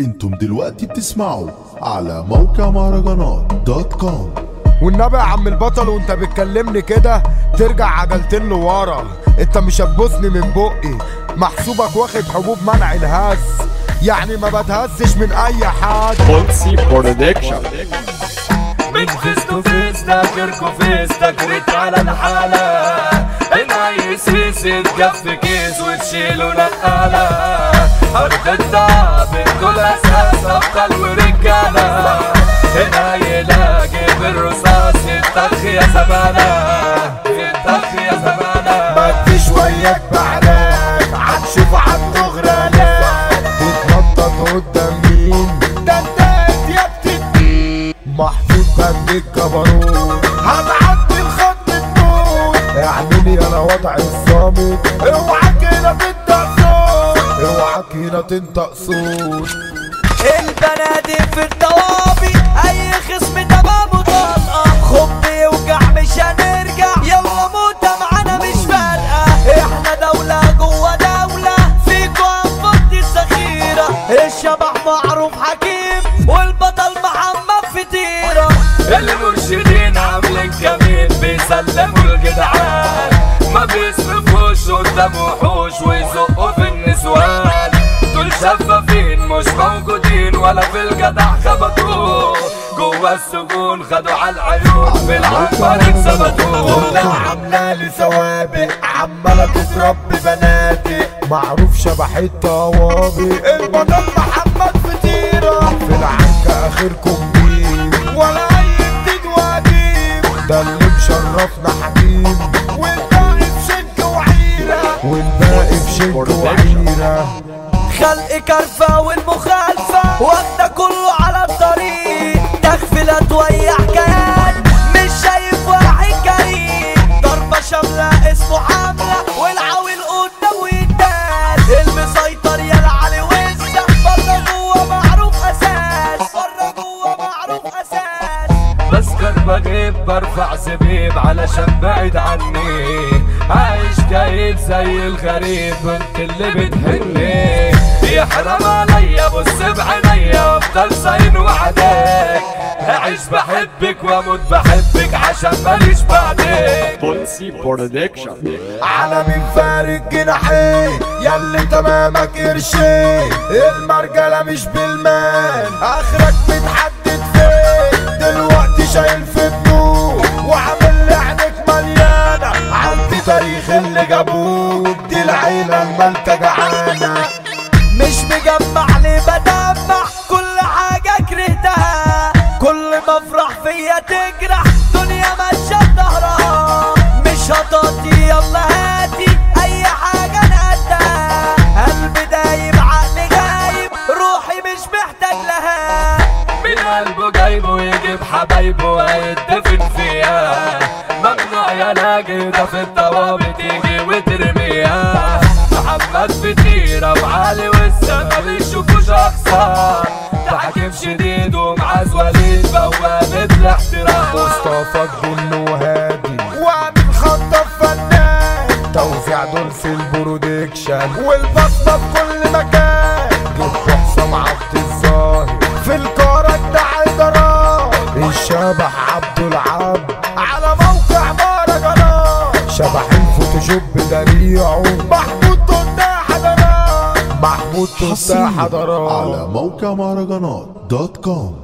انتم دلوقتي بتسمعوا على موقع مهرجانات دوت كوم والنبي يا عم البطل وانت بتكلمني كده ترجع عجلتين لورا انت مش هتبوسني من بقي محسوبك واخد حبوب منع الهز يعني ما بتهزش من اي حد بولسي برودكشن من فيس تو فيس تاكركو فيس تكريت على الحالة ان اي سيس تجف كيس وتشيله نقالة ارض الدعم كل اساس ابطال ورجالة هنا يلاقي بالرصاص يتخ يا زمانة يتخ يا زمانة بدي شوية بعلاك هنشوف عنده غرالات تتنطط قدام مين ده انت يا بتدي محطوط بند الجبروت هتعدي الخط تموت اعملي انا وضع الصامت اوعاك هنا تنطق صوت اوعاك هنا تنطق صوت البنادق في الطوابي اي خصم تمام طلقه خب يوجع مش هنرجع يلا موتة معانا مش فارقه احنا دولة جوه دولة فيكوا هنفضي الذخيرة الشبح معروف حكيم والبطل محمد فتيرة المرشدين عاملين كمين بيسلموا الجدعان ما بيصرفوش قدام وحوش ويزقوا في النسوان دول شفافين مش موجودين ولا في الجدع خبطوه جوا السجون خدوا على العيون في العنبر ثبتوه كلها عاملة لي سوابق عمالة تضرب بناتي معروف شبح الطوابق البطل محمد فتيرة في العنكة اخركم مين ولا اي جديد وقديم ده اللي مشرفنا حكيم والباقي في شنك وعيرة والباقي في شنك وعيرة خلق كرفة والمخالفة واخدة كله على الطريق تغفلة تويع كيان مش شايف واحد كريم ضربة شاملة اسمه حملة والعويل قدامه يتدال المسيطر يا العلي وسع بره جوه معروف اساس بره جوه معروف اساس بسكر بغيب برفع سبيب علشان بعيد عني عايش كئيب زي الغريب انت اللي بتهني يحرم عليا بص بعينيا افضل صاين وعدك اعيش بحبك واموت بحبك عشان ماليش بعدك بولسي برودكشن على مين فارق جناحين ياللي تمامك قرشين المرجلة مش بالمال اخرك بتحدد فين دلوقتي شايل في النور وعامل لي عينك مليانة عندي تاريخ اللي جابوك دي العيلة المالكة جعانة مش مجمع لي بدمع كل حاجة كرهتها كل ما افرح فيا تجرح دنيا ماشية ظهرها مش هتعطي يلا هاتي اي حاجة انا قدها قلبي دايب عقلي غايب روحي مش محتاج لها من قلبه جايبه يجيب حبايبه ويتدفن فيها ممنوع يا لاقي ده في الضوابط تيجي وترميها محمد فتيرة وعلي والسما بيشوفوا شخصا ده حكيم شديد ومعاذ وليد بوابة الاحترام مصطفى الجن وهادي وعامل خطة فنان توزيع دول في البرودكشن والبصمة في كل مكان جبت حسام عبد الظاهر في الكورة ده عدرات الشبح عبد العبد على موقع مهرجانات شبح الفوتوشوب دريعه محمود توتا حضرات محمود توتا حصريا حضرات على موقع مهرجانات دوت كوم